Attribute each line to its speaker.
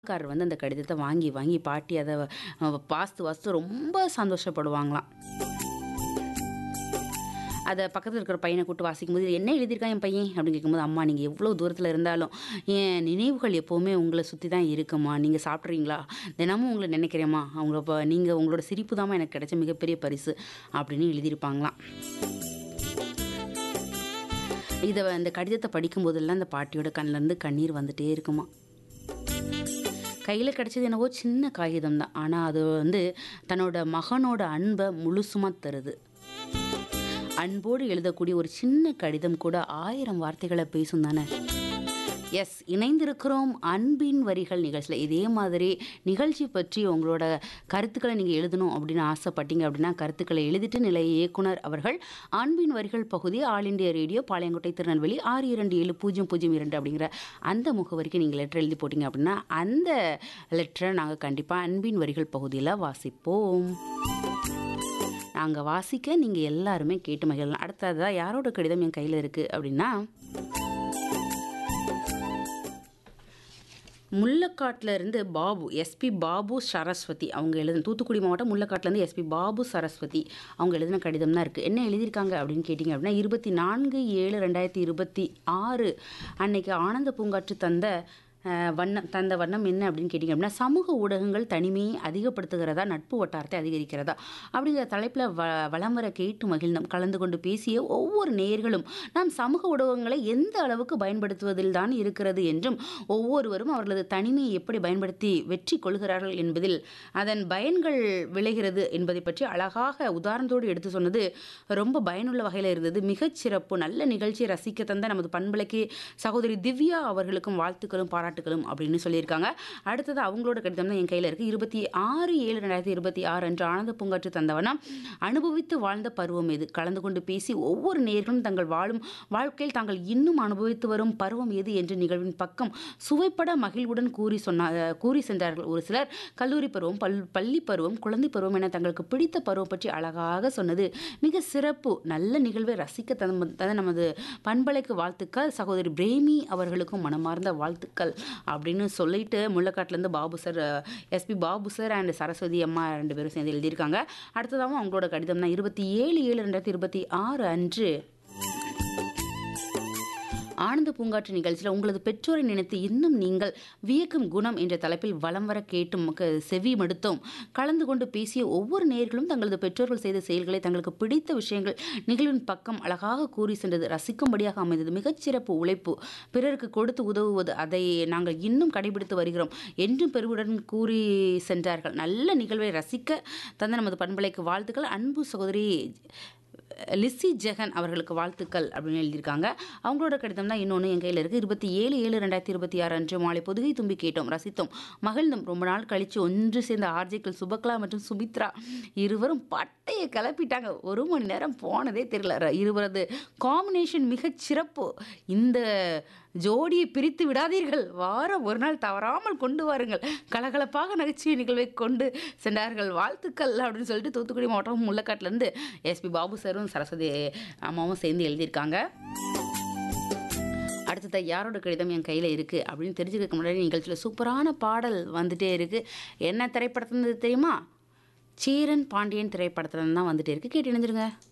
Speaker 1: காரர் வந்து அந்த கடிதத்தை வாங்கி வாங்கி பாட்டி அதை வாஸ்து வாஸ்து ரொம்ப சந்தோஷப்படுவாங்களாம் அதை பக்கத்தில் இருக்கிற பையனை கூட்டு வாசிக்கும்போது "இது என்ன எழுதியிருக்கான் என் பையன் அப்படின்னு கேட்கும்போது அம்மா நீங்கள் எவ்வளோ தூரத்தில் இருந்தாலும் என் நினைவுகள் எப்போவுமே உங்களை சுற்றி தான் இருக்குமா நீங்கள் சாப்பிட்றீங்களா தினமும் உங்களை நினைக்கிறேம்மா அவங்க இப்போ நீங்கள் உங்களோட சிரிப்பு தாம்மா எனக்கு கிடைச்ச மிகப்பெரிய பரிசு அப்படின்னு எழுதியிருப்பாங்களாம் இதை அந்த கடிதத்தை படிக்கும்போதெல்லாம் அந்த பாட்டியோட கண்ணிலேருந்து கண்ணீர் வந்துட்டே இருக்குமா கையில் கிடைச்சது என்னவோ சின்ன காகிதம் தான் ஆனால் அது வந்து தன்னோட மகனோட அன்பை முழுசுமாக தருது அன்போடு எழுதக்கூடிய ஒரு சின்ன கடிதம் கூட ஆயிரம் வார்த்தைகளை பேசும் தானே எஸ் இணைந்திருக்கிறோம் அன்பின் வரிகள் நிகழ்ச்சியில் இதே மாதிரி நிகழ்ச்சி பற்றி உங்களோட கருத்துக்களை நீங்கள் எழுதணும் அப்படின்னு ஆசைப்பட்டீங்க அப்படின்னா கருத்துக்களை எழுதிட்டு நிலைய இயக்குனர் அவர்கள் அன்பின் வரிகள் பகுதி all India radio Palayamkottai Tirunelveli ஆறு இரண்டு ஏழு பூஜ்ஜியம் பூஜ்ஜியம் இரண்டு அப்படிங்கிற அந்த முகவரிக்கு நீங்கள் லெட்டர் எழுதி போட்டிங்க அப்படின்னா அந்த லெட்டரை நாங்கள் கண்டிப்பாக அன்பின் வரிகள் பகுதியில் வாசிப்போம் நாங்கள் வாசிக்க நீங்கள் எல்லாருமே கேட்டு மகிழலாம் அடுத்ததாக யாரோட கடிதம் என் கையில் இருக்குது அப்படின்னா முள்ளக்காட்டில் இருந்து பாபு எஸ்பி பாபு சரஸ்வதி அவங்க எழுதின தூத்துக்குடி மாவட்டம் முள்ளக்காட்டிலேருந்து எஸ்பி பாபு சரஸ்வதி அவங்க எழுதின கடிதம் தான் இருக்குது என்ன எழுதியிருக்காங்க அப்படின்னு கேட்டிங்க அப்படின்னா இருபத்தி நான்கு ஏழு ரெண்டாயிரத்தி இருபத்தி ஆறு அன்னைக்கு ஆனந்த பூங்காற்று தந்த அஹ், வண்ணம் தந்த வண்ணம் என்ன அப்படின்னு கேட்டிங்க அப்படின்னா சமூக ஊடகங்கள் தனிமையை அதிகப்படுத்துகிறதா நட்பு வட்டாரத்தை அதிகரிக்கிறதா அப்படிங்கிற தலைப்பில் வ வலம் வர கேட்டு மகிழ்ந்தோம் கலந்து கொண்டு பேசிய ஒவ்வொரு நேயர்களும் நாம் சமூக ஊடகங்களை எந்த அளவுக்கு பயன்படுத்துவதில் தான் இருக்கிறது என்றும் ஒவ்வொருவரும் அவர்களது தனிமையை எப்படி பயன்படுத்தி வெற்றி கொள்கிறார்கள் என்பதில் அதன் பயன்கள் விளைகிறது என்பதை பற்றி அழகாக உதாரணத்தோடு எடுத்து சொன்னது ரொம்ப பயனுள்ள வகையில் இருந்தது மிகச்சிறப்பு நல்ல நிகழ்ச்சியை ரசிக்க தந்த நமது பண்பலைக்கு சகோதரி திவ்யா அவர்களுக்கும் வாழ்த்துக்களும் பாராட்டுகளும் அப்படின்னு சொல்லியிருக்காங்க அடுத்தது அவங்களோட கடிதம் தான் என் கையில் இருக்குது இருபத்தி ஆறு ஏழு ரெண்டாயிரத்தி இருபத்தி ஆறு அன்று ஆனந்த பூங்காற்று தந்தவனம் அனுபவித்து வாழ்ந்த பருவம் எது கலந்து கொண்டு பேசி ஒவ்வொரு நேர்களும் தங்கள் வாழும் வாழ்க்கையில் தாங்கள் இன்னும் அனுபவித்து வரும் பருவம் எது என்ற நிகழ்வின் பக்கம் சுவைப்பட மகிழ்வுடன் கூறி சொன்னா கூறி சென்றார்கள் ஒரு சிலர் கல்லூரி பருவம் பல் பள்ளி பருவம் குழந்தை பருவம் என தங்களுக்கு பிடித்த பருவம் பற்றி அழகாக சொன்னது மிக சிறப்பு நல்ல நிகழ்வை ரசிக்க தந்த தந்த நமது பண்பலைக்கு வாழ்த்துக்கள் சகோதரி பிரேமி அவர்களுக்கும் மனமார்ந்த வாழ்த்துக்கள் அப்படின்னு சொல்லிட்டு முள்ளக்காட்டிலேருந்து Babu sir SP Babu sir and Saraswati அம்மா ரெண்டு பேரும் சேர்ந்து எழுதியிருக்காங்க அடுத்ததாகவும் அவங்களோட கடிதம் தான் இருபத்தி ஏழு ஏழு ரெண்டாயிரத்தி இருபத்தி ஆறு அன்று ஆனந்த பூங்காற்று நிகழ்ச்சியில் உங்களது பெற்றோரை நினைத்து இன்னும் நீங்கள் வியக்கும் குணம் என்ற தலைப்பில் வலம் வர கேட்டும் க- செவி மடுத்தோம் கலந்து கொண்டு பேசிய ஒவ்வொரு நேர்களும் தங்களது பெற்றோர்கள் செய்த செயல்களை தங்களுக்கு பிடித்த விஷயங்கள் நிகழ்வின் பக்கம் அழகாக கூறி சென்றது ரசிக்கும்படியாக அமைந்தது மிகச்சிறப்பு உழைப்பு பிறருக்கு கொடுத்து உதவுவது அதை நாங்கள் இன்னும் கடைபிடித்து வருகிறோம் என்றும் பெருவுடன் கூறி சென்றார்கள் நல்ல நிகழ்வை ரசிக்க தந்த நமது பண்பலைக்கு வாழ்த்துக்கள் அன்பு சகோதரி லிஸி ஜெகன் அவர்களுக்கு வாழ்த்துக்கள் அப்படின்னு எழுதியிருக்காங்க அவங்களோட கடிதம் தான் இன்னொன்று என் கையில் இருக்குது இருபத்தி ஏழு ஏழு ரெண்டாயிரத்தி இருபத்தி ஆறு அன்று மாலை பொதுகை தும்பி கேட்டோம் ரசித்தோம் மகிழ்ந்தோம் ரொம்ப நாள் கழித்து ஒன்று சேர்ந்த ஆர்ஜேக்கள் சுபக்லா மற்றும் சுமித்ரா இருவரும் பட்டையை கிளப்பிட்டாங்க ஒரு மணி நேரம் போனதே தெரியல ர- இருவரது காம்பினேஷன் மிகச் சிறப்பு இந்த ஜோடியை பிரித்து விடாதீர்கள் வாரம் ஒரு நாள் தவறாமல் கொண்டு வாருங்கள் கலகலப்பாக நகைச்சுவை நிகழ்வை கொண்டு சென்றார்கள் வாழ்த்துக்கள் அப்படின்னு சொல்லிட்டு தூத்துக்குடி மாவட்டம் முள்ளக்காட்டிலேருந்து எஸ்பி பாபு சாரும் சரஸ்வதி அம்மாவும் சேர்ந்து எழுதியிருக்காங்க அடுத்தது யாரோட கடிதம் என் கையில் இருக்குது அப்படின்னு தெரிஞ்சுக்க முன்னாடி நிகழ்ச்சியில் சூப்பரான பாடல் வந்துட்டே இருக்குது என்ன திரைப்படத்துலேருந்து தெரியுமா சீரன் பாண்டியன் திரைப்படத்துல தான் வந்துட்டே இருக்குது கேட்டு இணைஞ்சிருங்க